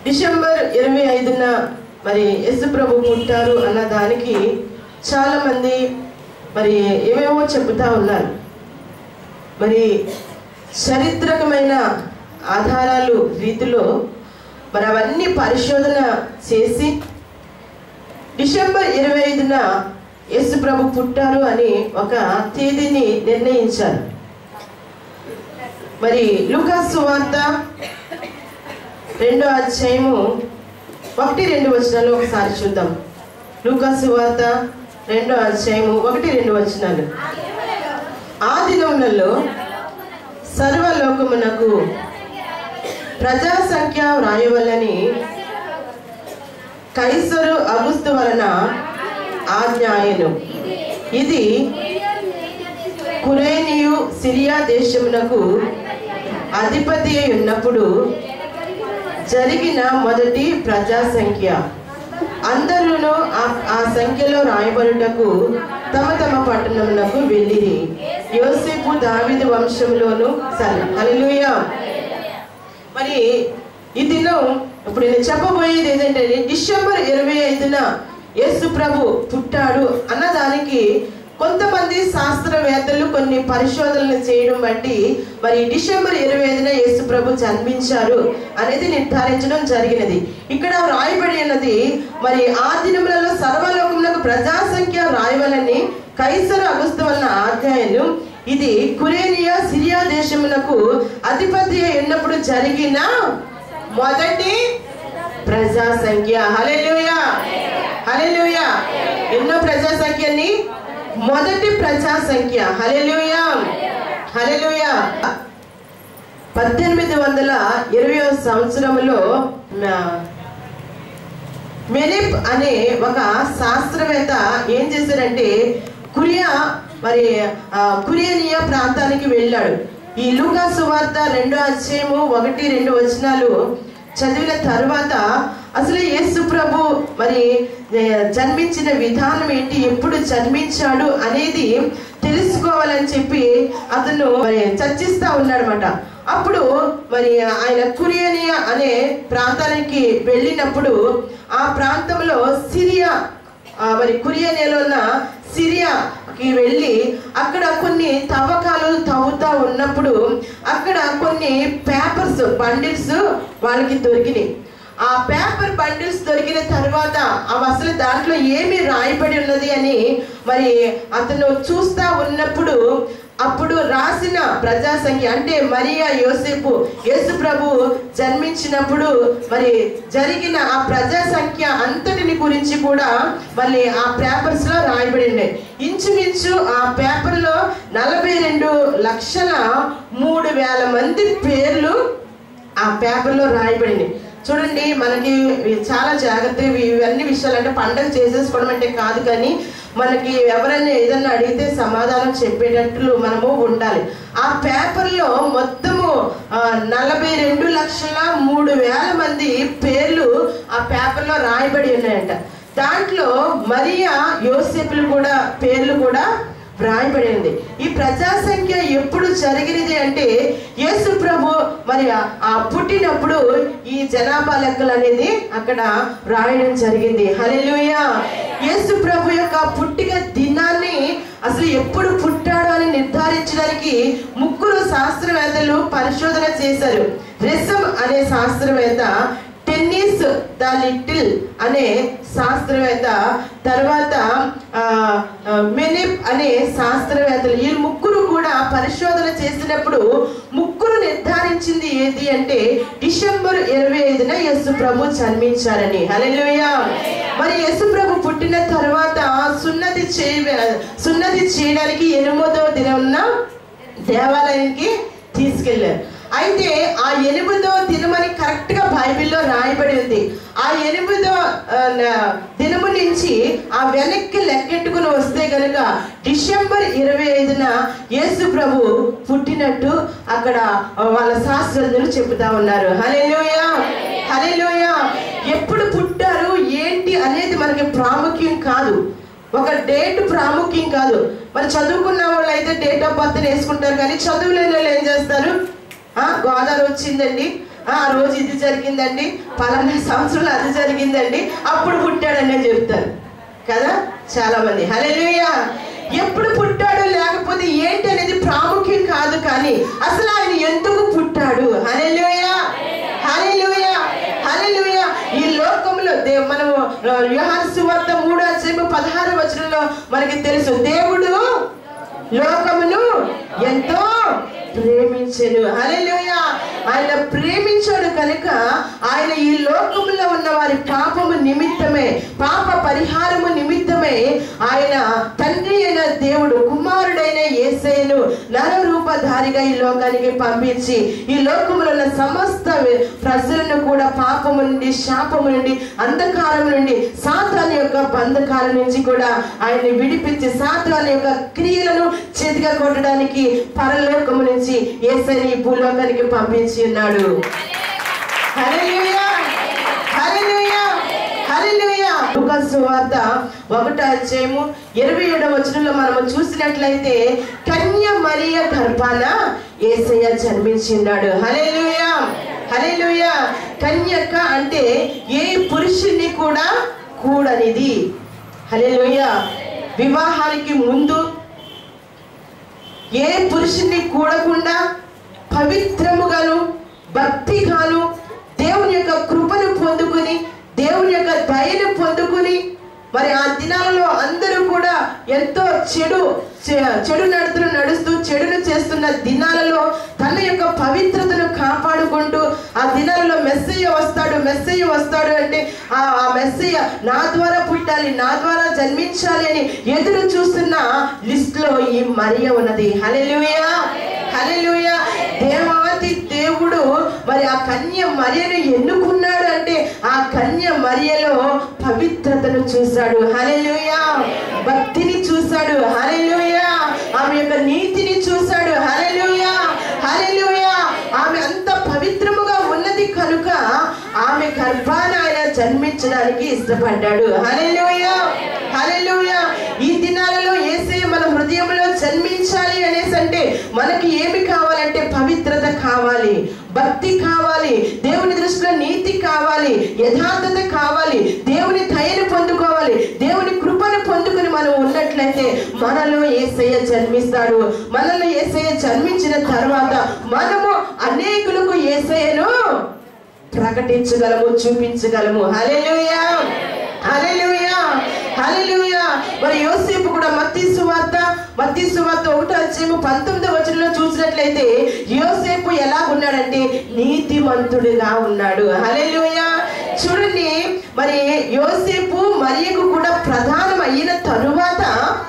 December ఇరవై ఐదున మరి యేసు ప్రభు పుట్టారు అన్న దానికి చాలా మంది మరి ఏమేమో చెబుతా ఉన్నారు మరి చారిత్రకమైన ఆధారాలు రీతిలో మరి అవన్నీ పరిశోధన చేసి డిసెంబర్ ఇరవై ఐదున యేసు ప్రభు పుట్టారు అని ఒక తేదీని నిర్ణయించారు మరి లూకాసు వార్త రెండో అధ్యాయము ఒకటి రెండు వచనాలు ఒకసారి చూద్దాం లూకాసు వార్త రెండో అధ్యాయము ఒకటి రెండు వచనాలు ఆ దినములలో సర్వలోకమునకు ప్రజా సంఖ్య వ్రాయవలని కైసరు అగుస్తు వలన ఆజ్ఞాయను ఇది కురేనియు సిరియా దేశమునకు అధిపతి అయి ఉన్నప్పుడు జరిగిన మొదటి ప్రజా సంఖ్య అందరూను ఆ- ఆ సంఖ్యలో రాయబడుటకు తమ తమ పట్టణమునకు వెళ్ళిరి యోసేపు దావిదు వంశంలోను సరే హల్లెలూయా మరి ఈ దినం ఇప్పుడు నేను చెప్పబోయేది ఏంటంటే డిసెంబర్ ఇరవై ఐదున యేసు ప్రభు పుట్టాడు అన్నదానికి కొంతమంది శాస్త్రవేత్తలు కొన్ని పరిశోధనలు చేయడం బట్టి మరి డిసెంబర్ ఇరవై ఐదున యేసు ప్రభు జన్మించారు అనేది నిర్ధారించడం జరిగినది ఇక్కడ రాయబడి ఉన్నది మరి ఆ దినములలో సర్వలోకములకు ప్రజా సంఖ్య రాయవలని కైసరు అగుస్తు వలన ఆజ్ఞాయను ఇది కురేనియా సిరియా దేశమునకు అధిపతి అయి ఉన్నప్పుడు జరిగిన మొదటి ప్రజా సంఖ్య హల్లెలూయా హల్లెలూయా ఎన్నో ప్రజా సంఖ్యని మొదటి ప్రజా సంఖ్య హల్లెలూయా హల్లెలూయా పద్దెనిమిది వందల ఇరవై సంవత్సరంలో ఆ, మెనిప్ అనే ఒక శాస్త్రవేత్త ఏం చేశాడంటే కురియా మరి ఆ, కురియనియా ప్రాంతానికి వెళ్ళాడు ఈ లూకా సువార్త రెండో అధ్యాయము ఒకటి రెండు వచనాలు చదివిన తర్వాత అసలు యేసు ప్రభు మరి ఏ, జన్మించిన విధానం ఏంటి ఎప్పుడు జన్మించాడు అనేది తెలుసుకోవాలని చెప్పి అతను మరి చర్చిస్తా ఉన్నాడనమాట అప్పుడు మరి ఆయన కురియనియా అనే ప్రాంతానికి వెళ్ళినప్పుడు ఆ ప్రాంతంలో సిరియా ఆ, మరి కురియనియాలో ఉన్న సిరియాకి వెళ్ళి అక్కడ కొన్ని తవ్వకాలు తవ్వుతా ఉన్నప్పుడు అక్కడ కొన్ని పేపర్స్ బండిల్స్ వాళ్ళకి దొరికినాయి ఆ పేపర్ బండిల్స్ దొరికిన తర్వాత అవి అసలు దాంట్లో ఏమి రాయబడి ఉన్నది అని మరి అతను చూస్తా ఉన్నప్పుడు అప్పుడు రాసిన ప్రజా సంఖ్య అంటే మరియా యోసేపు యేసు ప్రభు జన్మించినప్పుడు మరి జరిగిన ఆ ప్రజా సంఖ్య అంతటిని గురించి కూడా మళ్ళీ ఆ పేపర్స్ లో రాయబడి ఉన్నాయి ఇంచుమించు ఆ పేపర్ లో నలభై రెండు లక్షల మూడు వేల మంది పేర్లు ఆ పేపర్లో రాయబడింది చూడండి మనకి ఇవి చాలా జాగ్రత్త ఇవి- ఇవన్నీ విషయాలు అంటే పండగ చేసేసుకోవడం అంటే కాదు కానీ మనకి ఎవరైనా ఏదన్నా అడిగితే సమాధానం చెప్పేటట్లు మనము ఉండాలి ఆ పేపర్లో మొత్తము ఆ, నలభై రెండు లక్షల మూడు వేల మంది పేర్లు ఆ పేపర్లో రాయబడి ఉన్నాయంట దాంట్లో మరియా యోసేపులు కూడా పేర్లు కూడా వ్రాయబడి ఉంది ఈ ప్రజా సంఖ్య ఎప్పుడు జరిగినది అంటే యేసు ప్రభు మరి ఆ- ఆ పుట్టినప్పుడు ఈ జనాభా లెక్కలు అనేది అక్కడ రాయడం జరిగింది హల్లెలూయా యేసు ప్రభు యొక్క పుట్టిక దినాన్ని అసలు ఎప్పుడు పుట్టాడు అని నిర్ధారించడానికి ముగ్గురు శాస్త్రవేత్తలు పరిశోధన చేశారు రెసం అనే శాస్త్రవేత్త టెన్నిస్ ద లిటిల్ అనే శాస్త్రవేత్త తర్వాత ఆ, ఆ, మెనిప్ అనే శాస్త్రవేత్తలు ఈ ముగ్గురు కూడా పరిశోధన చేసినప్పుడు ముగ్గురు నిర్ధారించింది ఏది అంటే డిసెంబర్ ఇరవై ఐదున యేసు ప్రభు జన్మించారని హల్లెలూయా మరి యేసు ప్రభు పుట్టిన తర్వాత సున్నతి చేయ సున్నతి చేయడానికి ఎనిమిదో దినమున దేవాలయానికి తీసుకెళ్లారు అయితే ఆ ఎనిమిదో దినమని కరెక్ట్ గా బైబిల్లో రాయబడి ఉంది ఆ ఎనిమిదో ఆ, న- దినము నుంచి ఆ వెనక్కి లెక్కెట్టుకుని వస్తే గనుక డిసెంబర్ ఇరవై ఐదున యేసు ప్రభు పుట్టినట్టు అక్కడ ఆ, వాళ్ళ శాస్త్రజ్ఞులు చెబుతా ఉన్నారు హల్లెలూయా హల్లెలూయా ఎప్పుడు పుట్టారు ఏంటి అనేది మనకి ప్రాముఖ్యం కాదు ఒక డేట్ ప్రాముఖ్యం కాదు మరి చదువుకున్న వాళ్ళు అయితే డేట్ ఆఫ్ బర్త్ వేసుకుంటారు కానీ చదువులేని వాళ్ళు ఏం చేస్తారు ఆ, గోదావరి వచ్చిందండి ఆ రోజు ఇది జరిగిందండి పలానా సంవత్సరంలో అది జరిగిందండి అప్పుడు పుట్టాడనే చెప్తారు కదా చాలా మంది హల్లెలూయా ఎప్పుడు పుట్టాడు లేకపోతే ఏంటి అనేది ప్రాముఖ్యం కాదు కానీ అసలు ఆయన ఎందుకు పుట్టాడు హల్లెలూయా హల్లెలూయా హల్లెలూయా ఈ లోకంలో దే మనము యోహాను సువార్త మూడో అధ్యాయం పదహారు వచనంలో మనకి తెలుసు దేవుడు లోకమును ఎంతో ప్రేమించెను హల్లెలూయా ఆయన ప్రేమించాడు కనుక ఆయన ఈ లోకములో ఉన్న వారి పాపము నిమిత్తమే పాప పరిహారము నిమిత్తమే ఆయన తండ్రి అయిన దేవుడు కుమారుడైన యేసయ్యను నరరూపధారిగా ఈ లోకానికి పంపించి ఈ లోకములో ఉన్న సమస్త ప్రజలను కూడా పాపము నుండి శాపము నుండి అంధకారం నుండి సాతాను యొక్క బంధకాల నుంచి కూడా ఆయన్ని విడిపించి సాతాను యొక్క క్రియలను చేతిగా కొట్టడానికి పరలోకము నుంచి యేసయ్యని ఈ భూలోకానికి పంపించి ఉన్నాడు హల్లెలూయా హల్లెలూయా హల్లెలూయా లూకా సువార్త ఒకటో అధ్యాయము ఇరవై ఏడవ వచనంలో మనము చూసినట్లయితే కన్య మరియ గర్భాన యేసయ్య జన్మించిన్నాడు హల్లెలూయా హల్లెలూయా కన్యక అంటే ఏ పురుషుని కూడా కూడనిది హల్లెలూయా వివాహానికి ముందు ఏ పురుషుని కూడకుండా పవిత్రముగాను భక్తిగాను దేవుని యొక్క కృపను పొందుకుని దేవుని యొక్క దయను పొందుకుని మరి ఆ దినాలలో అందరూ కూడా ఎంతో చెడు చె- చెడు నడుతులు నడుస్తూ చెడును చేస్తున్న దినాలలో తన యొక్క పవిత్రతను కాపాడుకుంటూ ఆ దినాలలో మెస్సయ్య వస్తాడు మెస్సయ్య వస్తాడు అంటే ఆ ఆ మెస్సయ్య నా ద్వారా పుట్టాలి నా ద్వారా జన్మించాలి అని ఎదురు చూస్తున్న లిస్ట్ లో ఈ మరియ ఉన్నది హల్లెలూయా హల్లెలూయా దేవాది దేవుడు మరి ఆ కన్య మరియను ఎన్నుకున్నాడు అంటే ఆ కన్య మరియలో పవిత్రతను చూశాడు హల్లెలూయా భక్తిని చూశాడు హల్లెలూయా ఆమె యొక్క నీతిని చూశాడు హల్లెలూయా హల్లెలూయా ఆమె అంత పవిత్రముగా ఉన్నది కనుక ఆమె గర్భాన ఆయన జన్మించడానికి ఇష్టపడ్డాడు హల్లెలూయా హల్లెలూయా ఈ దినాలలో యేసయ్య మన హృదయంలో జన్మించాలి అనేసి అంటే మనకి ఏమి కావాలంటే పవిత్రత కావాలి భక్తి కావాలి దేవుని దృష్టిలో నీతి కావాలి యథార్థత కావాలి దేవుని దయను పొందుకోవాలి దేవుని కృపను పొందుకుని మనం ఉన్నట్లయితే మనలో ఏసయ్య జన్మిస్తాడు మనలో ఏసయ్య జన్మించిన తర్వాత మనము అనేకులకు ఏసయ్యను ప్రకటించగలము చూపించగలము హల్లెలూయా హల్లెలూయా హల్లెలూయా మరి యోసేపు కూడా మత్తి సువార్త మత్తి సువార్త ఒకటో అధ్యాయము పంతొమ్మిదో వచనంలో చూసినట్లయితే యోసేపు ఎలా ఉన్నాడంటే నీతిమంతుడిగా ఉన్నాడు హల్లెలూయా చూడండి మరి యోసేపు మరియకు కూడా ప్రధానం అయిన తరువాత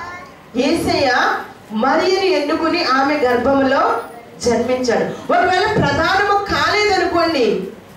ఏసయ్య మరియని ఎన్నుకుని ఆమె గర్భంలో జన్మించాడు ఒకవేళ ప్రధానము కాలేదనుకోండి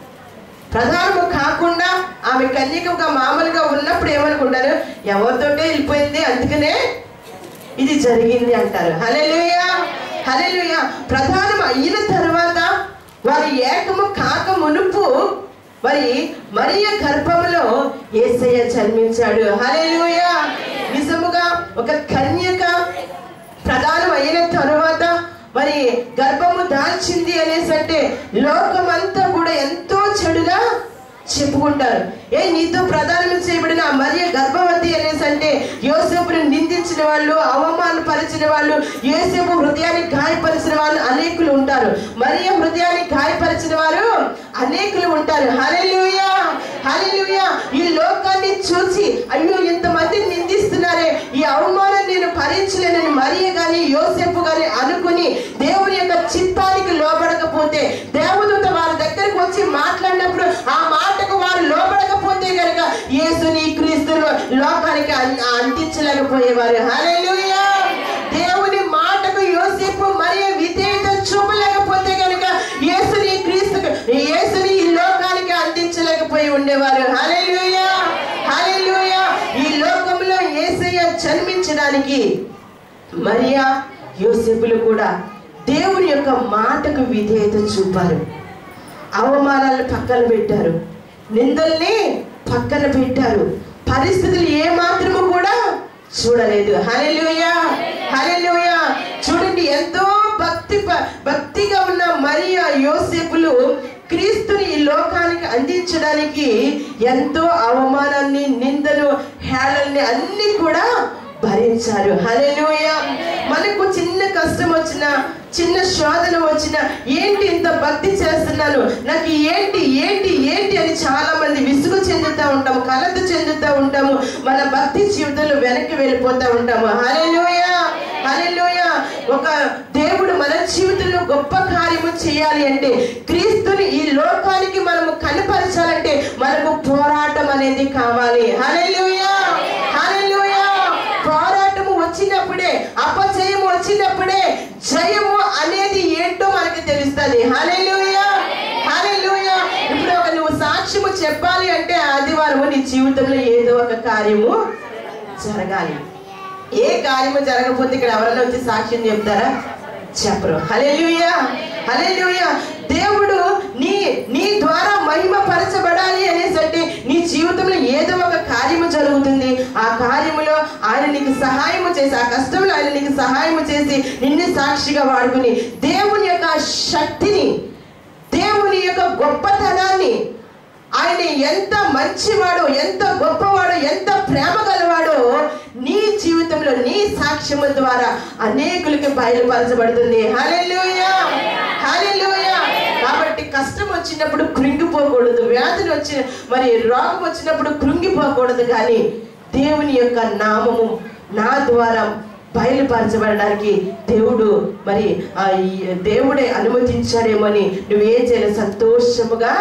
ప్రధానము కాకుండా ఆమె కన్యకగా మామూలుగా ఉన్నప్పుడు ఏమనుకుంటారు ఎవరితోటే వెళ్ళిపోయింది అందుకనే ఇది జరిగింది అంటారు హల్లెలూయా హల్లెలూయా ప్రధానం అయిన తర్వాత వారి ఏకము కాక మునుపు మరి మరియ గర్భంలో యేసయ్య జన్మించాడు హల్లెలూయా నిజముగా ఒక కన్యక ప్రధానం అయిన తరువాత మరి గర్భము దాల్చింది అనేసి అంటే లోకమంతా కూడా ఎంతో చెడుగా చెప్పుకుంటారు ఏ నీతో ప్రధానం చేయబడిన ఆ మరియ గర్భవతి అనేసి అంటే యోసేపుని నిందించిన వాళ్ళు అవమానపరిచిన వాళ్ళు యోసేపు హృదయాన్ని గాయపరిచిన వాళ్ళు అనేకులు ఉంటారు మరియ హృదయాన్ని గాయపరిచిన వారు అనేకులు ఉంటారు హల్లెలూయా హల్లెలూయా ఈ లోకాన్ని చూసి అయ్యో ఇంతమంది నిందిస్తున్నారే ఈ అవమానం నేను భరించలేనని మరియ గాని యోసేపు గాని అనుకుని దేవుని యొక్క చిత్తానికి లోబడకపోతే దేవదూత వారి దగ్గరకు వచ్చి మాట్లాడినప్పుడు ఆ మాటకు వారు లోబడకపోతే గనక యేసుని క్రీస్తును లోకానికి అన్- అందించలేకపోయేవారు హల్లెలూయా దేవుని మాటకు యోసేపు మరియు విధేయత చూపలేకపోతే గనక యేసుని క్రీస్తుకు యేసుని ఈ లోకానికి అందించలేకపోయి ఉండేవారు హల్లెలూయా హల్లెలూయా ఈ లోకంలో యేసయ్య జన్మించడానికి మరియా యోసేపులు కూడా దేవుని యొక్క మాటకు విధేయత చూపారు అవమానాలను పక్కన పెట్టారు నిందల్ని పక్కన పెట్టారు పరిస్థితులు ఏ మాత్రము కూడా చూడలేదు హల్లెలూయా హల్లెలూయా చూడండి ఎంతో భక్తి ప- భక్తిగా ఉన్న మరియా యోసేపులు క్రీస్తుని ఈ లోకానికి అందించడానికి ఎంతో అవమానాన్ని నిందలు హేళల్ని అన్ని కూడా భరించారు హల్లెలూయ మనకు చిన్న కష్టం వచ్చిన చిన్న శోధన వచ్చిన ఏంటి ఇంత భక్తి చేస్తున్నాను నాకు ఏంటి ఏంటి ఏంటి అని చాలా మంది విసుగు చెందుతూ ఉంటాము కలత చెందుతూ ఉంటాము మన భక్తి జీవితంలో వెనక్కి వెళ్ళిపోతూ ఉంటాము హల్లెలూయ హల్లెలూయ ఒక దేవుడు మన జీవితంలో గొప్ప కార్యము చేయాలి అంటే క్రీస్తుని ఈ లోకానికి మనము కనపరచాలంటే మనకు పోరాటం అనేది కావాలి హల్లెలూయ హల్లెలూయ పోరాటము వచ్చినప్పుడే అపజయము వచ్చినప్పుడే జయము అనేది ఏంటో మనకి తెలుస్తుంది హల్లెలూయ హల్లెలూయ ఇప్పుడు ఒక నువ్వు సాక్ష్యము చెప్పాలి అంటే ఆదివారము నీ జీవితంలో ఏదో ఒక కార్యము జరగాలి ఏ కార్యము జరగకపోతే ఇక్కడ ఎవరైనా వచ్చి సాక్ష్యం చెప్తారా చెప్పరు హల్లెలూయా హల్లెలూయా దేవుడు నీ నీ ద్వారా మహిమ పరచబడాలి అనేసి అంటే నీ జీవితంలో ఏదో ఒక కార్యము జరుగుతుంది ఆ కార్యములో ఆయన నీకు సహాయము చేసి ఆ కష్టంలో ఆయన నీకు సహాయము చేసి నిన్ను సాక్షిగా వాడుకుని దేవుని యొక్క శక్తిని దేవుని యొక్క గొప్పతనాన్ని ఆయన ఎంత మంచివాడు ఎంత గొప్పవాడు ఎంత ప్రేమ గలవాడో నీ జీవితంలో నీ సాక్ష్యము ద్వారా అనేకులకి బయలుపరచబడుతుంది హల్లెలూయా హల్లెలూయా కాబట్టి కష్టం వచ్చినప్పుడు కృంగిపోకూడదు వ్యాధులు వచ్చి మరి రోగం వచ్చినప్పుడు కృంగిపోకూడదు కానీ దేవుని యొక్క నామము నా ద్వారా బయలుపరచబడడానికి దేవుడు మరి ఆ ఈ దేవుడే అనుమతించాడేమని నువ్వేం చేయాలి సంతోషముగా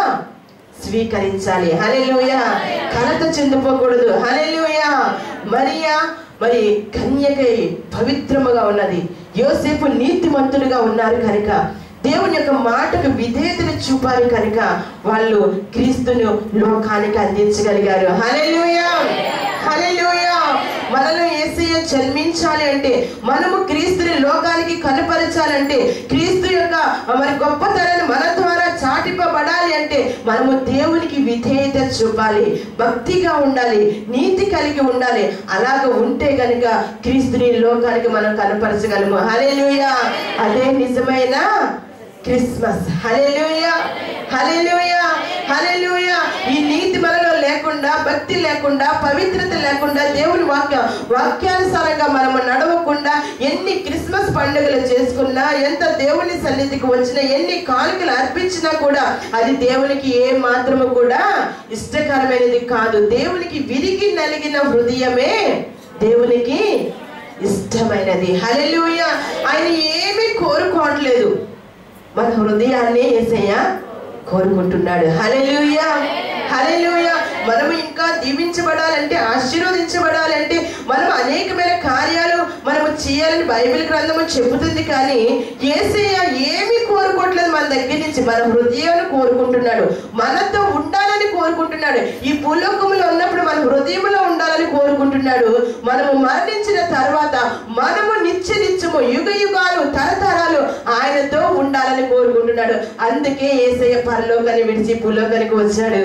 స్వీకరించాలి హల్లెలూయ కలత చెందిపోకూడదు హల్లెలూయ మరియా మరి కన్యకై పవిత్రముగా ఉన్నది యోసేపు నీతిమంతుడుగా ఉన్నారు కనుక దేవుని యొక్క మాటకు విధేయతను చూపారు కనుక వాళ్ళు క్రీస్తును లోకానికి అందించగలిగారు హల్లెలూయ హల్లెలూయ మనలో ఏసయ్య జన్మించాలి అంటే మనము క్రీస్తుని లోకానికి కనపరచాలంటే క్రీస్తు యొక్క మరి గొప్పతనాన్ని మన ద్వారా చాటింపబడాలి అంటే మనము దేవునికి విధేయత చూపాలి భక్తిగా ఉండాలి నీతి కలిగి ఉండాలి అలాగ ఉంటే గనుక క్రీస్తుని లోకానికి మనం కనపరచగలము హల్లెలూయా అదే నిజమైన క్రిస్మస్ హల్లెలూయా హల్లెలూయా హల్లెలూయా ఈ నీతి మనలో లేకుండా భక్తి లేకుండా పవిత్రత లేకుండా దేవుని వాక్య వాక్యానుసారంగా మనము నడవకుండా ఎన్ని క్రిస్మస్ పండుగలు చేసుకున్నా ఎంత దేవుని సన్నిధికి వచ్చినా ఎన్ని కానుకలు అర్పించినా కూడా అది దేవునికి ఏ మాత్రము కూడా ఇష్టకరమైనది కాదు దేవునికి విరిగి నలిగిన హృదయమే దేవునికి ఇష్టమైనది హల్లెలూయా ఆయన ఏమీ కోరుకోవట్లేదు మన హృదయాన్ని ఏసయ్య కోరుకుంటున్నాడు హల్లెలూయా హల్లెలూయా మనము ఇంకా దీవించబడాలంటే ఆశీర్వదించబడాలంటే మనం అనేకమైన కార్యాలు మనము చేయాలని బైబిల్ గ్రంథము చెబుతుంది కానీ ఏసయ్య ఏమీ కోరుకోవట్లేదు మన దగ్గర నుంచి మన హృదయాన్ని కోరుకుంటున్నాడు మనతో ఉండాలని కోరుకుంటున్నాడు ఈ భూలోకములో ఉన్నప్పుడు మన హృదయంలో ఉండాలని కోరుకుంటున్నాడు మనము మరణించిన తర్వాత మనము నిత్య నిత్యము యుగ యుగాలు తరతరాలు ఆయనతో ఉండాలని కోరుకుంటున్నాడు అందుకే ఏసయ్య పరలోకాన్ని విడిచి భూలోకానికి వచ్చాడు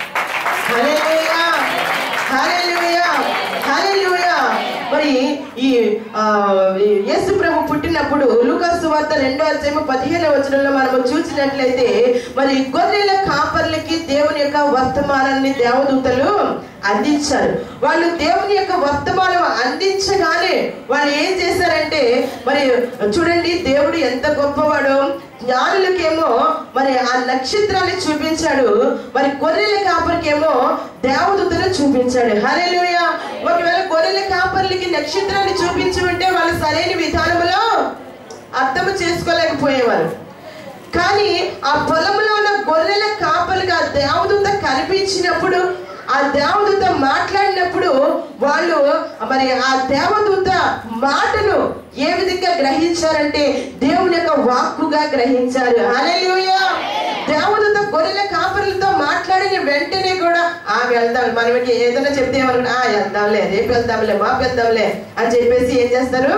హల్లెలూయా హల్లెలూయా హల్లెలూయా మరి ఈ ఆ, ఈ యేసు ప్రభు పుట్టినప్పుడు లూకాసు వార్త రెండో అధ్యాయం పదిహేను వచనంలో మనము చూసినట్లయితే మరి గొర్రెల కాపర్లకి దేవుని యొక్క వర్తమానాన్ని దేవదూతలు అందించారు వాళ్ళు దేవుని యొక్క వర్తమానం అందించగానే వాళ్ళు ఏం చేశారంటే మరి చూడండి దేవుడు ఎంత గొప్పవాడో జ్ఞానులకేమో మరి ఆ నక్షత్రాన్ని చూపించాడు మరి గొర్రెల కాపరికేమో దేవదూతను చూపించాడు హల్లెలూయ ఒకవేళ గొర్రెల కాపర్లకి నక్షత్రాన్ని చూపించమంటే వాళ్ళు సరైన విధానంలో అర్థం చేసుకోలేకపోయేవారు కానీ ఆ పొలంలో ఉన్న గొర్రెల కాపలిగా ఆ దేవదూత కనిపించినప్పుడు ఆ దేవదూత మాట్లాడినప్పుడు వాళ్ళు మరి ఆ దేవదూత మాటను ఏ విధంగా గ్రహించారంటే దేవుని యొక్క వాక్కుగా గ్రహించారు హల్లెలూయా దేవదూత గొర్రెల కాపరులతో మాట్లాడిన వెంటనే కూడా ఆ వెళ్దాం మనకి ఏదైనా చెప్తే ఏమనుకుంటా ఆ వెళ్దాంలే రేపు వెళ్దాంలే మాపు వెళ్దాంలే అని చెప్పేసి ఏం చేస్తారు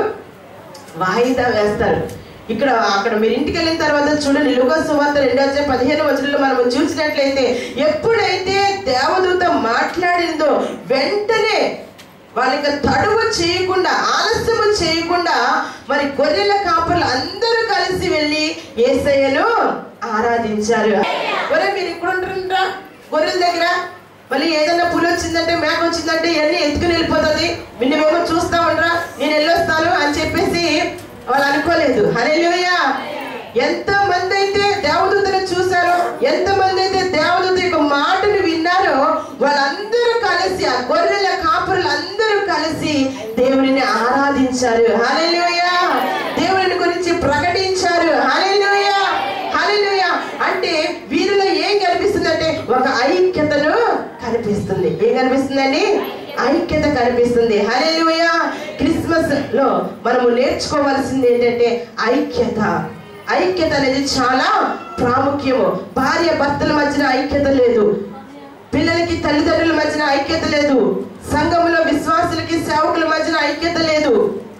వాయిదా వేస్తారు ఇక్కడ అక్కడ మీరు ఇంటికి వెళ్ళిన తర్వాత చూడండి లుకా సువార్త రెండో అధ్యాయం పదిహేను వచనంలో మనం చూసినట్లయితే ఎప్పుడైతే దేవదూత మాట్లాడిందో వెంటనే వాళ్ళకి తడువు చేయకుండా ఆలస్యము చేయకుండా మరి గొర్రెల కాపర్లు అందరూ కలిసి వెళ్ళి ఏసయ్యను ఆరాధించారు ఒరే మీరు ఇక్కడ ఉంటుండ్రా గొర్రెల దగ్గర మళ్ళీ ఏదైనా పులి వచ్చిందంటే మేక వచ్చిందంటే ఇవన్నీ ఎత్తుకుని వెళ్ళిపోతుంది నిన్నేమో చూస్తా ఉండరా నేను వెళ్ళొస్తాను అని చెప్పేసి వాళ్ళు అనుకోలేదు హల్లెలూయా ఎంత మంది అయితే దేవదూతను చూశారో ఎంత మంది అయితే దేవదూత యొక్క మాటను విన్నారో వాళ్ళందరూ కలిసి ఆ గొర్రెల కాపురులు అందరూ కలిసి దేవుడిని ఆరాధించారు హల్లెలూయా దేవుని గురించి ప్రకటించారు హల్లెలూయా హల్లెలూయా అంటే వీరిలో ఏం కనిపిస్తుందంటే ఒక ఐక్యతను కనిపిస్తుంది ఏం కనిపిస్తుందండి ఐక్యత కనిపిస్తుంది హల్లెలూయా క్రిస్మస్ లో మనము నేర్చుకోవాల్సింది ఏంటంటే ఐక్యత ఐక్యత అనేది చాలా ప్రాముఖ్యము భార్య భర్తల మధ్యన ఐక్యత లేదు పిల్లలకి తల్లిదండ్రుల మధ్యన ఐక్యత లేదు సంఘములో విశ్వాసులకి సేవకుల మధ్యన ఐక్యత లేదు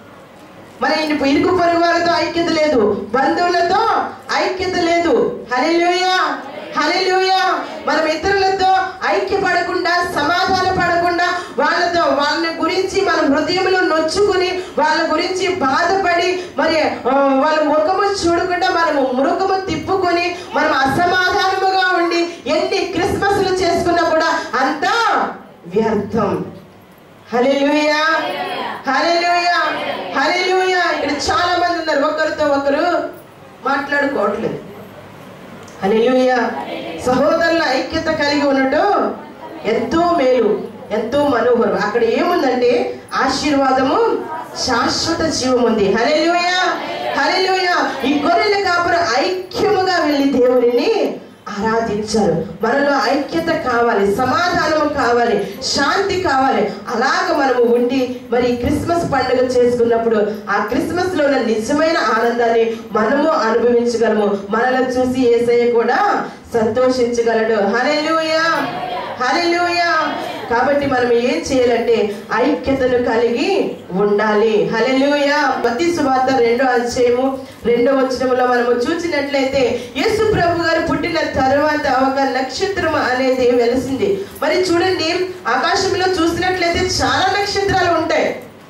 మరి ఇన్ని ఇరుగు పొరుగు వారితో ఐక్యత లేదు బంధువులతో ఐక్యత లేదు హల్లెలూయా హల్లెలూయా మనం ఇతరులతో ఐక్యపడకుండా సమాధాన పడకుండా వాళ్ళతో వాళ్ళ గురించి మన హృదయంలో నొచ్చుకుని వాళ్ళ గురించి బాధపడి మరి ఆ, వాళ్ళ ముఖము చూడకుండా మనము ముఖము తిప్పుకొని మనం అసమాధానముగా ఉండి ఎన్ని క్రిస్మస్లు చేసుకున్నా కూడా అంతా వ్యర్థం హల్లెలూయా హల్లెలూయా హల్లెలూయా ఇక్కడ చాలా మంది ఉన్నారు ఒకరితో ఒకరు మాట్లాడుకోవట్లేదు హల్లెలూయా సహోదరుల ఐక్యత కలిగి ఉండటం ఎంతో మేలు ఎంతో మనోహరం అక్కడ ఏముందంటే ఆశీర్వాదము శాశ్వత జీవం ఉంది హల్లెలూయా హల్లెలూయా ఈ గొర్రెల కాపుర ఐక్యముగా వెళ్ళి దేవునిని ఆరాధించారు మనలో ఐక్యత కావాలి సమాధానము కావాలి శాంతి కావాలి అలాగ మనము ఉండి మరి ఈ క్రిస్మస్ పండుగ చేసుకున్నప్పుడు ఆ క్రిస్మస్ లో ఉన్న నిజమైన ఆనందాన్ని మనము అనుభవించగలము మనలో చూసి ఏసయ్య కూడా సంతోషించగలడు హల్లెలూయా హల్లెలూయా కాబట్టి మనం ఏం చేయాలంటే ఐక్యతను కలిగి ఉండాలి హల్లెలూయా మత్తి సువార్త రెండో అధ్యాయము రెండో వచనంలో మనము చూసినట్లయితే యేసు ప్రభు గారు పుట్టిన తర్వాత ఒక నక్షత్రం అనేది వెలిసింది మరి చూడండి ఆకాశంలో చూసినట్లయితే చాలా నక్షత్రాలు ఉంటాయి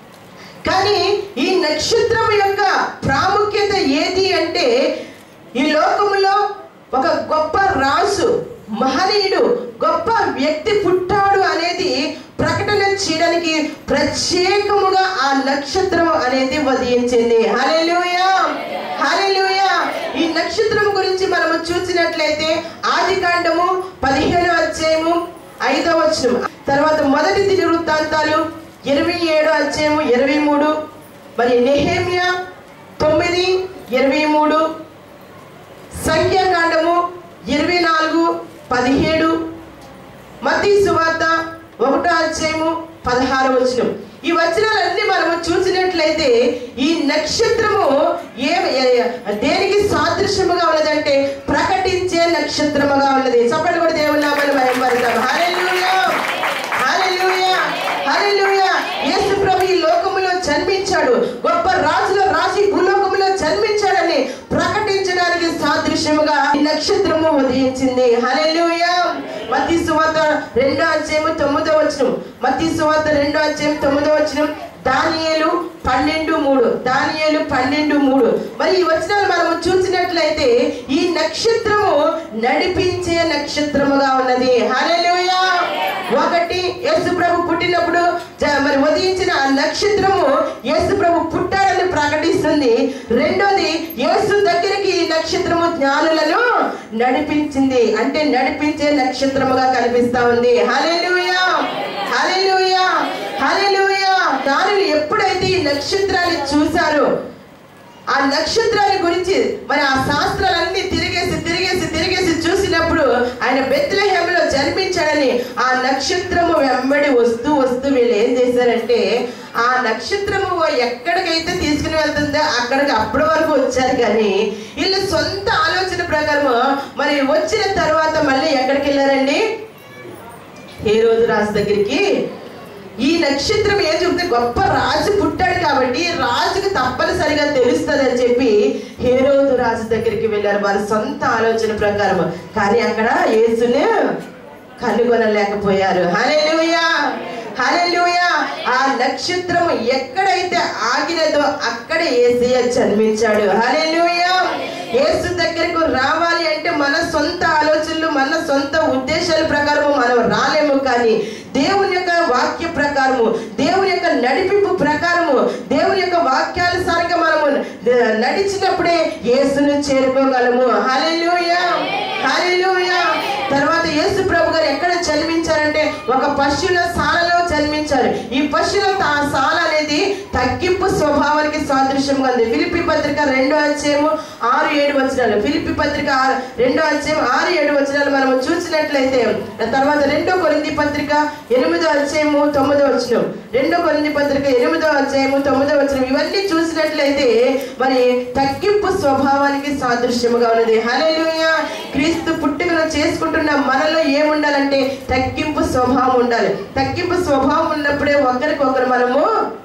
కానీ ఈ నక్షత్రం యొక్క ప్రాముఖ్యత ఏది అంటే ఈ లోకములో ఒక గొప్ప రాజు మహనీయుడు గొప్ప వ్యక్తి పుట్టాడు అనేది ప్రకటన చేయడానికి ప్రత్యేకముగా ఆ నక్షత్రం అనేది ఉదయించింది హల్లెలూయా హల్లెలూయా ఈ నక్షత్రం గురించి మనము చూసినట్లయితే ఆది కాండము పదిహేను అధ్యాయము ఐదవ వచనం తర్వాత మొదటి దిన వృత్తాంతాలు ఇరవై ఏడు అధ్యాయము ఇరవై మూడు మరి నెహేమియా తొమ్మిది ఇరవై మూడు సంఖ్యాకాండము ఇరవై నాలుగు పదిహేడు మతీ సువార్త ఒకటో అధ్యాయము పదహారు వచనం ఈ వచనాలన్నీ మనము చూసినట్లయితే ఈ నక్షత్రము ఏ ఏ- దేనికి సాదృశ్యముగా ఉన్నదంటే ప్రకటించే నక్షత్రముగా ఉన్నది చెప్పండి కూడా దేవుని నామాన్ని మహిమపడతాం హల్లెలూయా హల్లెలూయా హల్లెలూయా యేసు ప్రభు ఈ లోకములో జన్మించాడు గొప్ప రాజుల రాజు ఈ భూలోకములో జన్మించాడని ప్రకటించడానికి సాదృశ్యముగా ఈ నక్షత్రము ఉదయించింది హల్లెలూయా మత్తయి సువార్త రెండో అధ్యాయము తొమ్మిదో వచనం మత్తయి సువార్త రెండో అధ్యాయం తొమ్మిదో వచనం దానియేలు పన్నెండు మూడు దానియేలు పన్నెండు మూడు మరి ఈ వచనాలు మనము చూసినట్లయితే ఈ నక్షత్రము నడిపించే నక్షత్రముగా ఉన్నది హల్లెలూయా ఒకటి యేసు ప్రభు పుట్టినప్పుడు జ- మరి ఉదయించిన ఆ నక్షత్రము యేసు ప్రభు పుట్టాడని ప్రకటిస్తుంది రెండోది యేసు దగ్గరికి ఈ నక్షత్రము జ్ఞానులను నడిపించింది అంటే నడిపించే నక్షత్రముగా కనిపిస్తా ఉంది హల్లెలూయా హల్లెలూయా హల్లెలూయా జ్ఞానులు ఎప్పుడైతే ఈ నక్షత్రాన్ని చూశారో ఆ నక్షత్రాల గురించి మరి ఆ శాస్త్రాలన్నీ తిరిగేసి తిరిగేసి తిరిగేసి చూసినప్పుడు ఆయన బెత్లహేమలో జన్మించాడని ఆ నక్షత్రము వెంబడి వస్తూ వస్తూ వీళ్ళు ఏం చేశారంటే ఆ నక్షత్రము ఎక్కడికైతే తీసుకుని వెళ్తుందో అక్కడికి అప్పటి వరకు వచ్చారు కానీ వీళ్ళు సొంత ఆలోచన ప్రకారం మరి వచ్చిన తర్వాత మళ్ళీ ఎక్కడికి వెళ్ళారండి ఏ రోజు రాజు దగ్గరికి ఈ నక్షత్రం ఏం చెబుతుంది గొప్ప రాజు పుట్టాడు కాబట్టి రాజుకు తప్పనిసరిగా తెలుస్తుంది అని చెప్పి హేరోదు రాజు దగ్గరికి వెళ్ళారు వారి సొంత ఆలోచన ప్రకారం కానీ అక్కడ యేసుని కనుగొనలేకపోయారు హల్లెలూయా హల్లెలూయా ఆ నక్షత్రం ఎక్కడైతే ఆగినదో అక్కడే ఏసయ్య జన్మించాడు హల్లెలూయా యేసు దగ్గరకు రావాలి అంటే మన సొంత ఆలోచనలు మన సొంత ఉద్దేశాల ప్రకారము మనం రాలేము కానీ దేవుని యొక్క వాక్య ప్రకారము దేవుని యొక్క నడిపింపు ప్రకారము దేవుని యొక్క వాక్యానుసారంగా మనము ద- నడిచినప్పుడే యేసును చేరుకోగలము హల్లెలూయా హల్లెలూయా తర్వాత యేసు ప్రభు గారు ఎక్కడ జన్మించారంటే ఒక పశువుల సాలలో జన్మించారు ఈ పశువుల తా- సాల అనేది తగ్గింపు స్వభావానికి సాదృశ్యంగా ఉంది ఫిలిపి పత్రిక రెండో అధ్యాయము ఆరు ఏడు వచనాలు ఫిలిపి పత్రిక ఆరు- రెండో అధ్యాయం ఆరు ఏడు వచనాలు మనం చూసినట్లయితే తర్వాత రెండో కొరింది పత్రిక ఎనిమిదో అధ్యాయము తొమ్మిదో వచనం రెండో కొరింది పత్రిక ఎనిమిదో అధ్యాయము తొమ్మిదో వచనం ఇవన్నీ చూసినట్లయితే మరి తగ్గింపు స్వభావానికి సాదృశ్యముగా ఉన్నది హల్లెలూయా క్రీస్తు పుట్టుకను చేసుకుంటున్న మనలో ఏముండాలంటే తగ్గింపు స్వభావం ఉండాలి తగ్గింపు స్వభావం ఉన్నప్పుడే ఒకరికొకరు మనము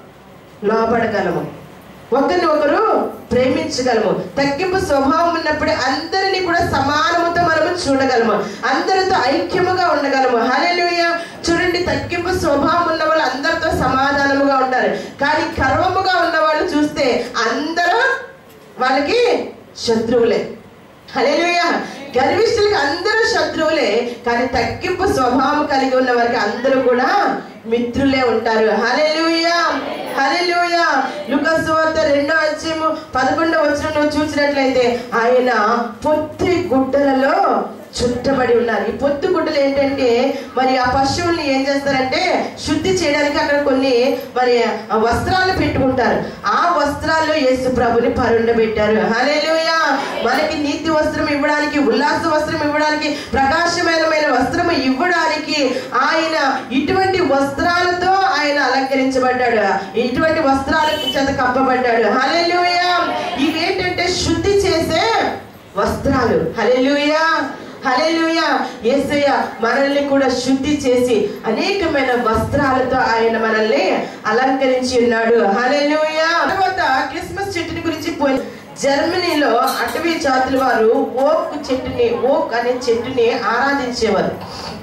లోపడగలము ఒకరిని ఒకరు ప్రేమించగలము తగ్గింపు స్వభావం ఉన్నప్పుడే అందరినీ కూడా సమానముతో మనము చూడగలము అందరితో ఐక్యముగా ఉండగలము హల్లెలూయా చూడండి తగ్గింపు స్వభావం ఉన్న వాళ్ళు అందరితో సమాధానముగా ఉంటారు కానీ గర్వముగా ఉన్న వాళ్ళు చూస్తే అందరూ వాళ్ళకి శత్రువులే హల్లెలూయా గర్విష్ఠులకి అందరూ శత్రువులే కానీ తగ్గింపు స్వభావం కలిగి ఉన్న వారికి అందరూ కూడా మిత్రులే ఉంటారు హల్లెలూయా హల్లెలూయా లుకాసు వార్త రెండో అధ్యాయము పదకొండవ వచనంలో చూసినట్లయితే ఆయన పొత్తి గుడ్డలలో చుట్టబడి ఉన్నారు ఈ పొత్తు గుడ్డలు ఏంటంటే మరి ఆ పశువుల్ని ఏం చేస్తారంటే శుద్ధి చేయడానికి అక్కడ కొన్ని మరి ఆ వస్త్రాలు పెట్టుకుంటారు ఆ వస్త్రాల్లో యేసు ప్రభుని పరుండబెట్టారు హల్లెలూయా మనకి నీతి వస్త్రం ఇవ్వడానికి ఉల్లాస వస్త్రం ఇవ్వడానికి ప్రకాశమైన వస్త్రం ఇవ్వడానికి ఆయన ఇటువంటి వస్త్రాలతో ఆయన అలంకరించబడ్డాడు ఇటువంటి వస్త్రాల చేత కప్పబడ్డాడు హల్లెలూయా ఇవేంటంటే శుద్ధి చేసే వస్త్రాలు హల్లెలూయా హల్లెలూయా యేసయ్య మనల్ని కూడా శుద్ధి చేసి అనేకమైన వస్త్రాలతో ఆయన మనల్ని అలంకరించి ఉన్నాడు హల్లెలూయా తర్వాత క్రిస్మస్ చెట్టుని గురించి పోయి జర్మనీలో అటవీ జాతుల వారు ఓక్ చెట్టుని ఓక్ అనే చెట్టుని ఆరాధించేవారు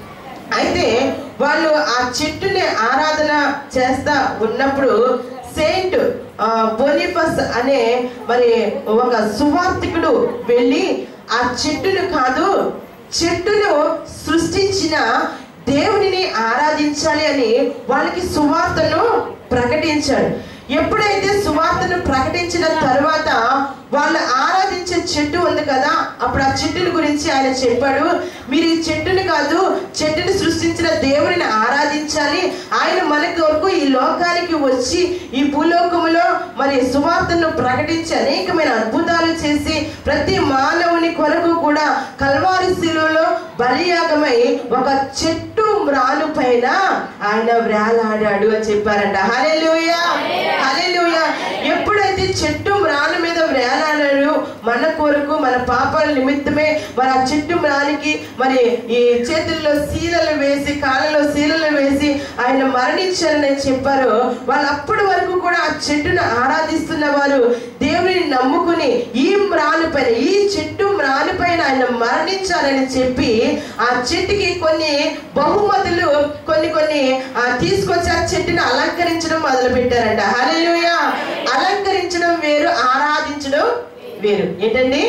అయితే వాళ్ళు ఆ చెట్టుని ఆరాధన చేస్తా ఉన్నప్పుడు సెయింట్ ఆ, బోనిఫస్ అనే మరి ఒక సువార్థికుడు వెళ్ళి ఆ చెట్టును కాదు చెట్టును సృష్టించిన దేవునిని ఆరాధించాలి అని వాళ్ళకి సువార్తను ప్రకటించాడు ఎప్పుడైతే సువార్తను ప్రకటించిన తర్వాత వాళ్ళు ఆరాధించే చెట్టు ఉంది కదా అప్పుడు ఆ చెట్టుని గురించి ఆయన చెప్పాడు మీరు ఈ చెట్టుని కాదు చెట్టుని సృష్టించిన దేవుడిని ఆరాధించాలి ఆయన మన కొరకు ఈ లోకానికి వచ్చి ఈ భూలోకములో మరి సువార్తను ప్రకటించి అనేకమైన అద్భుతాలు చేసి ప్రతి మానవుని కొరకు కూడా కల్వారి శిలువలో బలియాగమై ఒక చెట్టు మ్రాను పైన ఆయన వ్రేలాడాడు అని చెప్పారంట హల్లెలూయా హల్లెలూయా ఎప్పుడైతే చెట్టు మ్రాను మీద వ్రేలాడాడు మన కొరకు మన పాపాల నిమిత్తమే మరి ఆ చెట్టు మ్రానికి మరి ఈ చేతుల్లో శీలలు వేసి కాళ్ళలో శీలలు వేసి ఆయన మరణించారని చెప్పారు వాళ్ళు అప్పటి వరకు కూడా ఆ చెట్టును ఆరాధిస్తున్న వారు దేవుని నమ్ముకుని ఈ మ్రాను పైన ఈ చెట్టు మ్రాను పైన ఆయన మరణించారని చెప్పి ఆ చెట్టుకి కొన్ని బహుమతులు కొన్ని కొన్ని ఆ, తీసుకొచ్చి ఆ చెట్టుని అలంకరించడం మొదలు పెట్టారంట హల్లెలూయా అలంకరించడం వేరు ఆరాధించడం వేరు ఏంటండి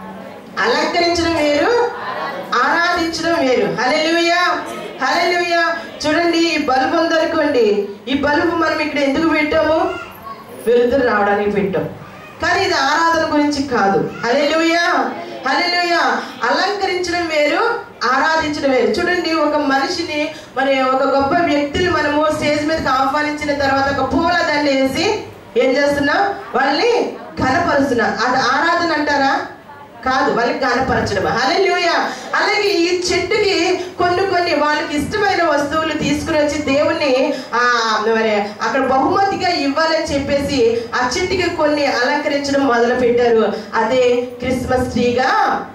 అలంకరించడం వేరు ఆరాధించడం వేరు హల్లెలూయా హల్లెలూయా చూడండి ఈ బల్బు ఉందనుకోండి ఈ బల్బు మనం ఇక్కడ ఎందుకు పెట్టాము వెలుతురు రావడానికి పెట్టాం కానీ ఇది ఆరాధన గురించి కాదు హల్లెలూయా హల్లెలూయా అలంకరించడం వేరు ఆరాధించడం వేరు చూడండి ఒక మనిషిని మరి ఒక గొప్ప వ్యక్తిని మనము స్టేజ్ మీదకి ఆహ్వానించిన తర్వాత ఒక పూల దండ వేసి ఏం చేస్తున్నాం వాళ్ళని ఘనపరుస్తున్నాం అది ఆరాధన అంటారా కాదు వాళ్ళకి గానపరచడం హల్లెలూయా అలాగే ఈ చెట్టుకి కొన్ని కొన్ని వాళ్ళకి ఇష్టమైన వస్తువులు తీసుకుని వచ్చి దేవుణ్ణి ఆ మరి అక్కడ బహుమతిగా ఇవ్వాలని చెప్పేసి ఆ చెట్టుకి కొన్ని అలంకరించడం మొదలు పెట్టారు అదే క్రిస్మస్ ట్రీగా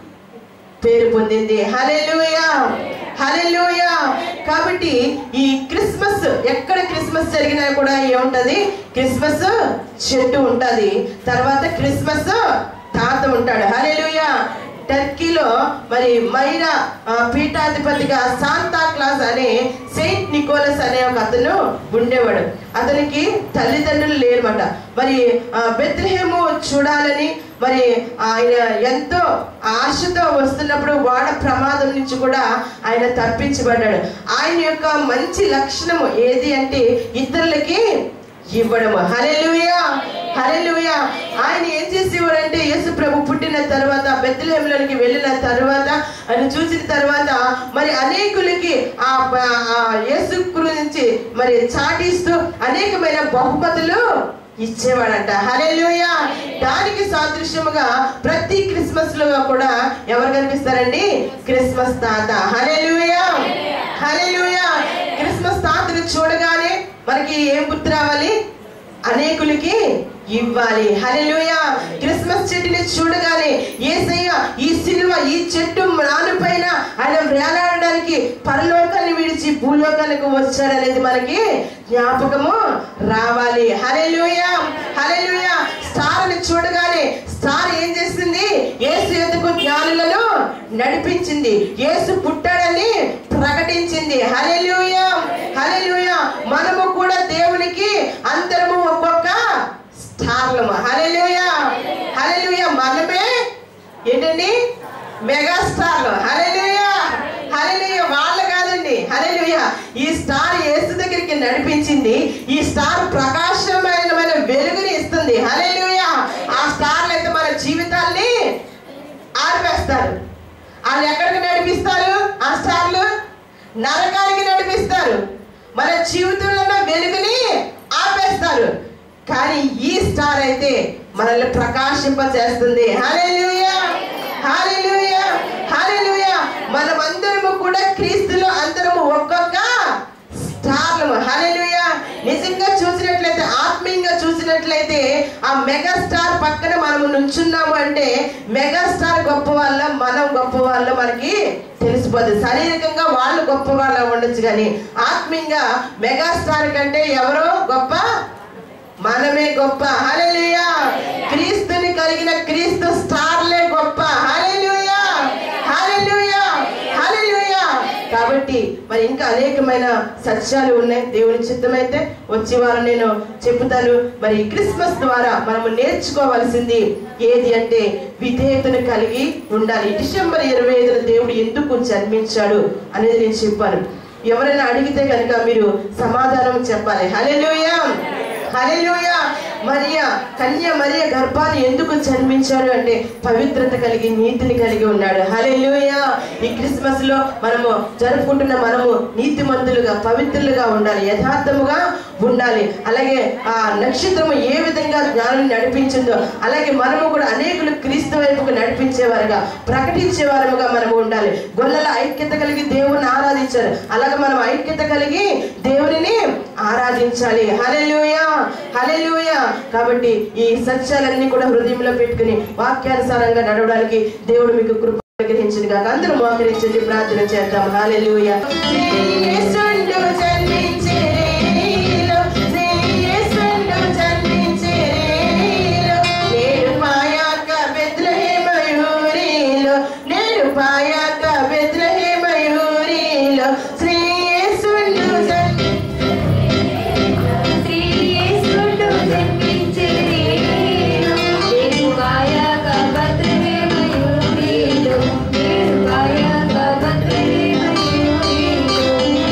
పేరు పొందింది హల్లెలూయా హల్లెలూయా కాబట్టి ఈ క్రిస్మస్ ఎక్కడ క్రిస్మస్ జరిగినా కూడా ఏముంటది క్రిస్మస్ చెట్టు ఉంటది తర్వాత క్రిస్మస్ తాత ఉంటాడు హల్లెలూయా టర్కీలో మరి మైరా ఆ, పీఠాధిపతిగా శాంతా క్లాస్ అనే సెయింట్ నికోలస్ అనే ఒక అతను ఉండేవాడు అతనికి తల్లిదండ్రులు లేరన్నమాట మరి ఆ, బెత్లెహేము చూడాలని మరి ఆయన ఎంతో ఆశతో వస్తున్నప్పుడు వాడ ప్రమాదం నుంచి కూడా ఆయన తప్పించబడ్డాడు ఆయన యొక్క మంచి లక్షణము ఏది అంటే ఇతరులకి ఇవ్వడము హల్లెలూయా హల్లెలూయా ఆయన ఏం చేసేవాడంటే యేసు ప్రభు పుట్టిన తర్వాత బెత్లెహేములోనికి వెళ్ళిన తర్వాత ఆయన చూసిన తర్వాత మరి అనేకులకి ఆ ప- ఆ యేసు గురించి మరి చాటిస్తూ అనేకమైన బహుమతులు ఇచ్చేవాడంట హల్లెలూయా దానికి సాదృశ్యముగా ప్రతి క్రిస్మస్ లో కూడా ఎవరు కనిపిస్తారండి క్రిస్మస్ తాత హల్లెలూయా హల్లెలూయా క్రిస్మస్ తాతను చూడగానే మనకి ఏం గుర్తు రావాలి అనేకులకి ఇవ్వాలి హల్లెలూయా క్రిస్మస్ చెట్టుని చూడగానే ఏసయ్య ఈ సిలువ ఈ చెట్టు నానుపైన ఆయన వేలాడడానికి పరలోకాన్ని విడిచి భూలోకానికి వచ్చాడనేది మనకి జ్ఞాపకము రావాలి హల్లెలూయా హల్లెలూయా స్టార్ ని చూడగానే స్టార్ ఏం చేసింది యేసు ఎదుకు జ్ఞానులను నడిపించింది యేసు పుట్టాడని ప్రకటించింది హల్లెలూయా హల్లెలూయా మనము కూడా దేవునికి అందరము ఒక్కొక్క స్టార్లము హల్లెలూయా హల్లెలూయా మనమే ఏంటండి మెగా స్టార్లు హల్లెలూయా హల్లెలూయా వాళ్ళు కాదండి హల్లెలూయా ఈ స్టార్ యేసు దగ్గరికి నడిపించింది ఈ స్టార్ ప్రకాశమైన వెలుగుని ఇస్తుంది హల్లెలూయా ఆ స్టార్లు అయితే మన జీవితాల్ని ఆర్పేస్తారు వాళ్ళు ఎక్కడికి నడిపిస్తారు ఆ స్టార్లు నరకానికి నడిపిస్తారు మన జీవితంలో ఉన్న వెలుగుని ఆపేస్తారు కానీ ఈ స్టార్ అయితే మనల్ని ప్రకాశింపజేస్తుంది హల్లెలూయా హల్లెలూయా హల్లెలూయా మనమందరము కూడా క్రీస్తులో అందరము ఒక్కొక్క స్టార్లు హల్లెలూయా నిజంగా చూసినట్లయితే ఆత్మీయంగా చూసినట్లయితే ఆ మెగా స్టార్ పక్కన మనము నుంచున్నాము అంటే మెగా స్టార్ గొప్ప వాళ్ళ మనం గొప్ప వాళ్ళ మనకి తెలిసిపోతుంది శారీరకంగా వాళ్ళు గొప్ప వాళ్ళ ఉండొచ్చు కానీ ఆత్మీయంగా మెగా స్టార్ కంటే ఎవరో గొప్ప మనమే గొప్ప హల్లెలూయా క్రీస్తుని కలిగిన క్రీస్తు స్టార్లే గొప్ప హల్లెలూయా హల్లెలూయా హల్లెలూయా కాబట్టి మరి ఇంకా అనేకమైన సత్యాలు ఉన్నాయి దేవుని చిత్తమైతే వచ్చే వారం నేను చెప్తాను మరి క్రిస్మస్ ద్వారా మనము నేర్చుకోవాల్సింది ఏది అంటే విధేయతను కలిగి ఉండాలి డిసెంబర్ ఇరవై ఐదున దేవుడు ఎందుకు జన్మించాడు అనేది నేను చెప్పాను ఎవరైనా అడిగితే కనుక మీరు సమాధానం చెప్పాలి హల్లెలూయా హల్లెలూయా మరియా కన్య మరియ గర్భాన్ని ఎందుకు జన్మించాడు అంటే పవిత్రత కలిగి నీతిని కలిగి ఉన్నాడు హల్లెలూయా ఈ క్రిస్మస్ లో మనము జరుపుకుంటున్న మనము నీతిమంతులుగా పవిత్రులుగా ఉండాలి యథార్థముగా ఉండాలి అలాగే ఆ నక్షత్రము ఏ విధంగా జ్ఞానం నడిపించిందో అలాగే మనము కూడా అనేకులు క్రీస్తు వైపుకు నడిపించేవారుగా ప్రకటించేవారుగా మనము ఉండాలి గొల్లల ఐక్యత కలిగి దేవుని ఆరాధించారు అలాగే మనం ఐక్యత కలిగి దేవునిని ఆరాధించాలి హల్లెలూయా హల్లెలూయా కాబట్టి ఈ సత్యాలన్నీ కూడా హృదయంలో పెట్టుకుని వాక్యానుసారంగా నడవడానికి దేవుడు మీకు కృప అనుగ్రహించింది కాక అందరూ మోకరించండి ప్రార్థన చేద్దాం హల్లెలూయా యేసుండు జన్మించెను, యేసుండు జన్మించెను. నేడు పాయాక బెత్లెహేమయూరిలో, నేడు పాయాక బెత్లెహేమయూరిలో, శ్రీ యేసుండు జన్మించెను. శ్రీ యేసుడు జన్మించెను. నేరుగాయక బత్లెహేమయూరిలో, నేరుగాయక బత్లెహేమయూరిలో.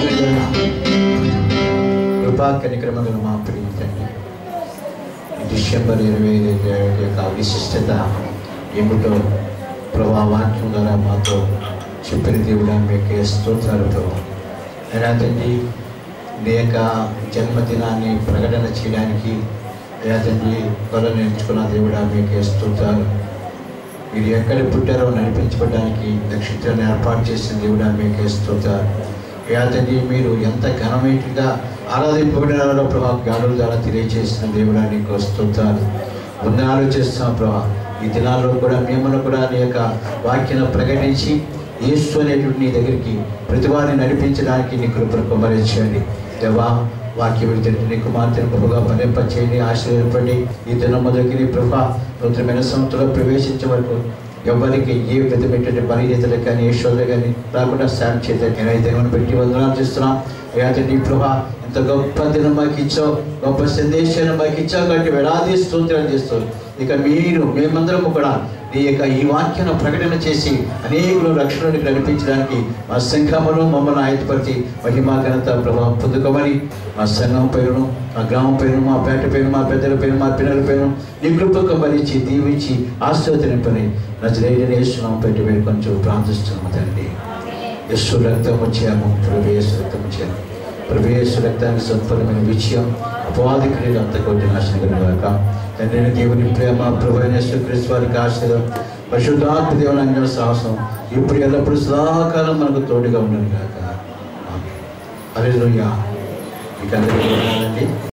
కృపా కనిక్రమగల మా ప్రియ తండ్రి డిసెంబర్ ఇరవై ఐదు యొక్క విశిష్టత ఏమిటో ప్రభా వాక్యం ద్వారా మాతో చెప్పిన దేవుడా మీకు స్తోత్రాలు ప్రభా అయినా తండ్రి నీ యొక్క జన్మదినాన్ని ప్రకటన చేయడానికి అయ్యా తండ్రి కొలను ఎంచుకున్న దేవుడా మీకు స్తోత్రాలు మీరు ఎక్కడ పుట్టారో నడిపించబడడానికి నక్షత్రాన్ని ఏర్పాటు చేసిన దేవుడా మీకు స్తోత్రాలు అయ్యా తండ్రి మీరు ఎంత ఘనమైనగా ఆరాధింపబడినారో ప్రభా గాడుల ద్వారా తెలియజేసిన దేవుడా నీకు స్తోత్రాలు వందనాలు చేస్తున్నాం ప్రభా ఈ దినాల్లో కూడా మిమ్మల్ని కూడా నీ యొక్క వాక్యను ప్రకటించి యేసు అనేటువంటి నీ దగ్గరికి ప్రతి వారిని నడిపించడానికి నీ కృపను కుమరించండి దేవా వాక్యం విడితే నీ కుమార్తెను గొప్పగా ఫలింపచేయండి ఆశీర్వదపడి ఈ దినం మొదలుకి నీ ప్రభా నూతనమైన సంవత్సరంలో ప్రవేశించే వరకు ఎవరికి ఏ విధమైనటువంటి బలిగీతలు కానీ ఏ శోధలు కానీ రాకుండా సాయం చేత నేనైతే ఏమైనా పెట్టి వందనాలు చేస్తున్నాం అయ్యా తండ్రి ప్రభా ఎంత గొప్ప దినం మాకు ఇచ్చావు గొప్ప సందేశాన్ని మాకు ఇచ్చావు కాబట్టి వేలాది స్తోత్రాలు చేస్తావు ఇక మీరు మేమందరం కూడా నీ యొక్క ఈ వాక్యాన్ని ప్రకటన చేసి అనేకులు రక్షణలోకి నడిపించడానికి మా సంఘమును మమ్మల్ని ఆయతపరిచి మహిమా ఘనత ప్రభావం పొందుకోమని మా సంఘం పేరును మా గ్రామం పేరును మా పేట పేరు మా పెద్దల పేరు మా పిల్లల పేరు నీ కృపకు భరించి దీవించి ఆశ్చర్యపని నజరేస్తున్నాం పెట్టి వేరు కొంచెం ప్రార్థిస్తున్నాం తండ్రి యస్సు రక్తం వచ్చాము ప్రభు యేసు రక్తం వచ్చాము ప్రభు యేసు రక్తానికి సంపూర్ణమైన విజయం అపవాది క్రియలు అంత కొట్టి నాశనం కాక తండ్రి దేవుని ప్రేమ ప్రభు అయిన యేసుక్రీస్తు వారికి ఆశీర్వాదం పరిశుద్ధాత్మ దేవుని అంగ సాహసం ఇప్పుడు ఎల్లప్పుడు సదాకాలం మనకు తోడుగా ఉండను కాక అరే మీకు అందరికీ వందనాలండి